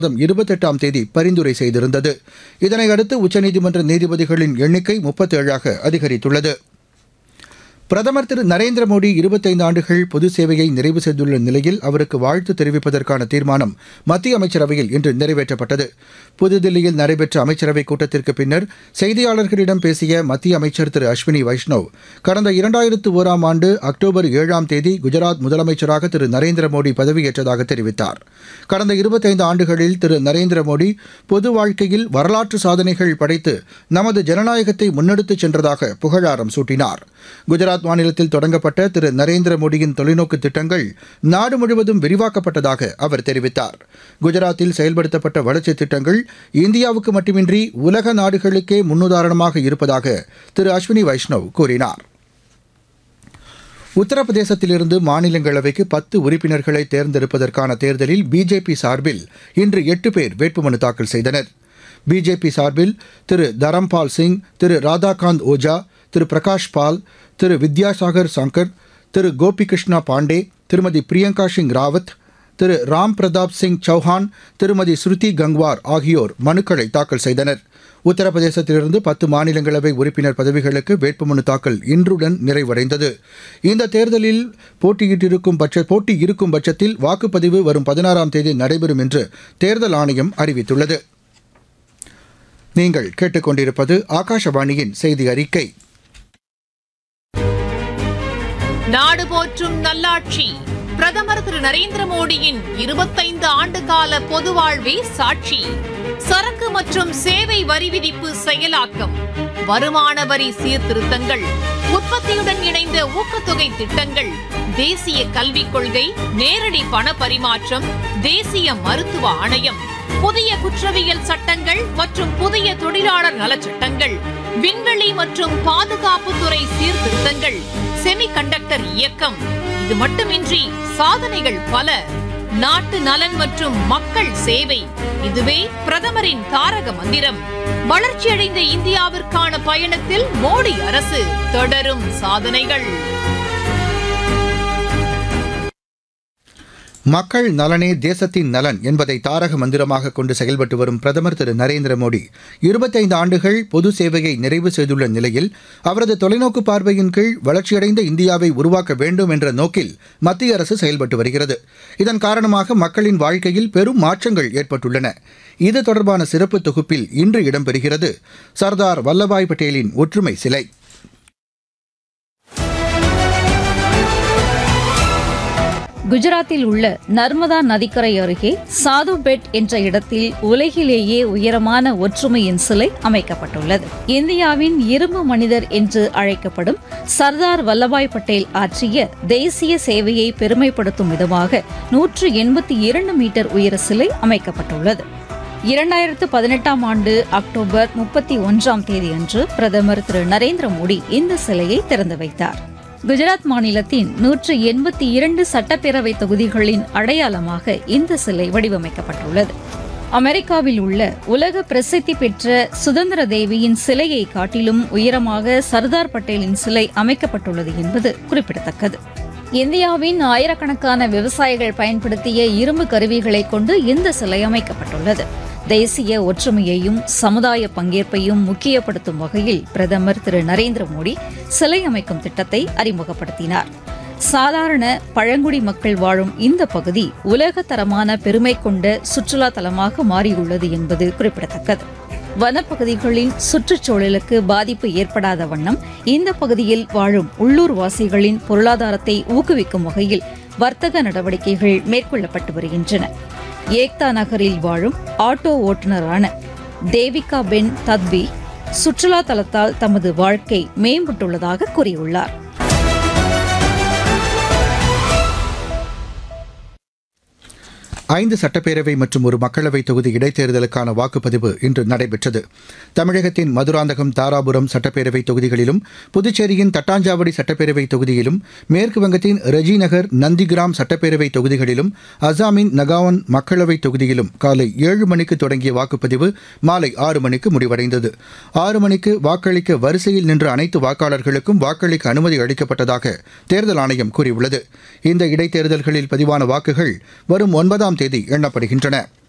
மாதம் இருபத்தெட்டாம் தேதி பரிந்துரை செய்திருந்தது இதனையடுத்து உச்சநீதிமன்ற நீதிபதிகளின் எண்ணிக்கை முப்பத்தேழாக அதிகரித்துள்ளது பிரதமர் திரு நரேந்திர மோடி இருபத்தைந்து ஆண்டுகள் பொது சேவையை நிறைவு செய்துள்ள நிலையில் அவருக்கு வாழ்த்து தெரிவிப்பதற்கான தீர்மானம் மத்திய அமைச்சரவையில் இன்று நிறைவேற்றப்பட்டது புதுதில்லியில் நடைபெற்ற அமைச்சரவைக் கூட்டத்திற்கு பின்னர் செய்தியாளர்களிடம் பேசிய மத்திய அமைச்சர் திரு அஸ்வினி வைஷ்ணவ் கடந்த இரண்டாயிரத்து ஓராம் ஆண்டு அக்டோபர் ஏழாம் தேதி குஜராத் முதலமைச்சராக திரு நரேந்திர மோடி பதவியேற்றதாக தெரிவித்தார் கடந்த இருபத்தைந்து ஆண்டுகளில் திரு நரேந்திர மோடி பொது வாழ்க்கையில் வரலாற்று சாதனைகள் படைத்து நமது ஜனநாயகத்தை முன்னெடுத்துச் சென்றதாக புகழாரம் சூட்டினார் குஜராத் மாநிலத்தில் தொடங்கப்பட்ட திரு நரேந்திர மோடியின் தொலைநோக்கு திட்டங்கள் நாடு முழுவதும் விரிவாக்கப்பட்டதாக அவர் தெரிவித்தார் குஜராத்தில் செயல்படுத்தப்பட்ட வளர்ச்சித் திட்டங்கள் இந்தியாவுக்கு மட்டுமின்றி உலக நாடுகளுக்கே முன்னுதாரணமாக இருப்பதாக திரு அஸ்வினி வைஷ்ணவ் கூறினார் உத்தரப்பிரதேசத்திலிருந்து மாநிலங்களவைக்கு பத்து உறுப்பினர்களை தேர்ந்தெடுப்பதற்கான தேர்தலில் பிஜேபி சார்பில் இன்று எட்டு பேர் வேட்புமனு தாக்கல் செய்தனர் பிஜேபி சார்பில் திரு தரம்பால் சிங் திரு ராதாகாந்த் ஓஜா திரு பிரகாஷ் பால் திரு வித்யாசாகர் சங்கர் திரு கோபிகிருஷ்ணா பாண்டே திருமதி பிரியங்கா சிங் ராவத் திரு ராம் பிரதாப் சிங் சௌஹான் திருமதி ஸ்ருதி கங்வார் ஆகியோர் மனுக்களை தாக்கல் செய்தனர் உத்தரப்பிரதேசத்திலிருந்து பத்து மாநிலங்களவை உறுப்பினர் பதவிகளுக்கு வேட்புமனு தாக்கல் இன்றுடன் நிறைவடைந்தது இந்த தேர்தலில் போட்டியிட்டிருக்கும் பட்ச போட்டி இருக்கும் பட்சத்தில் வாக்குப்பதிவு வரும் பதினாறாம் தேதி நடைபெறும் என்று தேர்தல் ஆணையம் அறிவித்துள்ளது நீங்கள் கேட்டுக்கொண்டிருப்பது ஆகாஷவாணியின் செய்தி அறிக்கை நாடு போற்றும் நல்லாட்சி பிரதமர் திரு நரேந்திர மோடியின் இருபத்தைந்து ஆண்டு கால பொது வாழ்வே சாட்சி சரக்கு மற்றும் சேவை வரி விதிப்பு செயலாக்கம் வருமான வரி சீர்திருத்தங்கள் உற்பத்தியுடன் இணைந்த ஊக்கத்தொகை திட்டங்கள் தேசிய கல்விக் கொள்கை நேரடி பண பரிமாற்றம் தேசிய மருத்துவ ஆணையம் புதிய குற்றவியல் சட்டங்கள் மற்றும் புதிய தொழிலாளர் நலச்சட்டங்கள் விண்வெளி மற்றும் பாதுகாப்புத்துறை சீர்திருத்தங்கள் செமிகண்டக்டர் இயக்கம் இது மட்டுமின்றி சாதனைகள் பல நாட்டு நலன் மற்றும் மக்கள் சேவை இதுவே பிரதமரின் தாரக மந்திரம் வளர்ச்சியடைந்த இந்தியாவிற்கான பயணத்தில் மோடி அரசு தொடரும் சாதனைகள் மக்கள் நலனே தேசத்தின் நலன் என்பதை தாரக மந்திரமாக கொண்டு செயல்பட்டு வரும் பிரதமர் திரு நரேந்திர மோடி இருபத்தைந்து ஆண்டுகள் பொது சேவையை நிறைவு செய்துள்ள நிலையில் அவரது தொலைநோக்கு பார்வையின் கீழ் வளர்ச்சியடைந்த இந்தியாவை உருவாக்க வேண்டும் என்ற நோக்கில் மத்திய அரசு செயல்பட்டு வருகிறது இதன் காரணமாக மக்களின் வாழ்க்கையில் பெரும் மாற்றங்கள் ஏற்பட்டுள்ளன இது தொடர்பான சிறப்பு தொகுப்பில் இன்று இடம்பெறுகிறது சர்தார் வல்லபாய் பட்டேலின் ஒற்றுமை சிலை குஜராத்தில் உள்ள நர்மதா நதிக்கரை அருகே சாது பெட் என்ற இடத்தில் உலகிலேயே உயரமான ஒற்றுமையின் சிலை அமைக்கப்பட்டுள்ளது இந்தியாவின் இரும்பு மனிதர் என்று அழைக்கப்படும் சர்தார் வல்லபாய் பட்டேல் ஆற்றிய தேசிய சேவையை பெருமைப்படுத்தும் விதமாக நூற்று எண்பத்தி இரண்டு மீட்டர் உயர சிலை அமைக்கப்பட்டுள்ளது இரண்டாயிரத்து பதினெட்டாம் ஆண்டு அக்டோபர் முப்பத்தி ஒன்றாம் தேதியன்று பிரதமர் திரு நரேந்திர மோடி இந்த சிலையை திறந்து வைத்தார் குஜராத் மாநிலத்தின் நூற்று எண்பத்தி இரண்டு சட்டப்பேரவை தொகுதிகளின் அடையாளமாக இந்த சிலை வடிவமைக்கப்பட்டுள்ளது அமெரிக்காவில் உள்ள உலக பிரசித்தி பெற்ற சுதந்திர தேவியின் சிலையை காட்டிலும் உயரமாக சர்தார் பட்டேலின் சிலை அமைக்கப்பட்டுள்ளது என்பது குறிப்பிடத்தக்கது இந்தியாவின் ஆயிரக்கணக்கான விவசாயிகள் பயன்படுத்திய இரும்பு கருவிகளை கொண்டு இந்த சிலை அமைக்கப்பட்டுள்ளது தேசிய ஒற்றுமையையும் சமுதாய பங்கேற்பையும் முக்கியப்படுத்தும் வகையில் பிரதமர் திரு நரேந்திர மோடி சிலை அமைக்கும் திட்டத்தை அறிமுகப்படுத்தினார் சாதாரண பழங்குடி மக்கள் வாழும் இந்த பகுதி உலகத்தரமான பெருமை கொண்ட சுற்றுலா தலமாக மாறியுள்ளது என்பது குறிப்பிடத்தக்கது வனப்பகுதிகளின் சுற்றுச்சூழலுக்கு பாதிப்பு ஏற்படாத வண்ணம் இந்த பகுதியில் வாழும் உள்ளூர் வாசிகளின் பொருளாதாரத்தை ஊக்குவிக்கும் வகையில் வர்த்தக நடவடிக்கைகள் மேற்கொள்ளப்பட்டு வருகின்றன ஏக்தா நகரில் வாழும் ஆட்டோ ஓட்டுநரான தேவிகா பென் தத்வி சுற்றுலா தலத்தால் தமது வாழ்க்கை மேம்பட்டுள்ளதாக கூறியுள்ளார் ஐந்து சட்டப்பேரவை மற்றும் ஒரு மக்களவைத் தொகுதி இடைத்தேர்தலுக்கான வாக்குப்பதிவு இன்று நடைபெற்றது தமிழகத்தின் மதுராந்தகம் தாராபுரம் சட்டப்பேரவை தொகுதிகளிலும் புதுச்சேரியின் தட்டாஞ்சாவடி சட்டப்பேரவை தொகுதியிலும் மேற்கு வங்கத்தின் ரெஜிநகர் நந்திகிராம் சட்டப்பேரவை தொகுதிகளிலும் அசாமின் நகாவன் மக்களவைத் தொகுதியிலும் காலை ஏழு மணிக்கு தொடங்கிய வாக்குப்பதிவு மாலை ஆறு மணிக்கு முடிவடைந்தது ஆறு மணிக்கு வாக்களிக்க வரிசையில் நின்ற அனைத்து வாக்காளர்களுக்கும் வாக்களிக்க அனுமதி அளிக்கப்பட்டதாக தேர்தல் ஆணையம் கூறியுள்ளது இந்த இடைத்தேர்தல்களில் பதிவான வாக்குகள் வரும் ஒன்பதாம் தேதி எண்ணப்படுகின்றன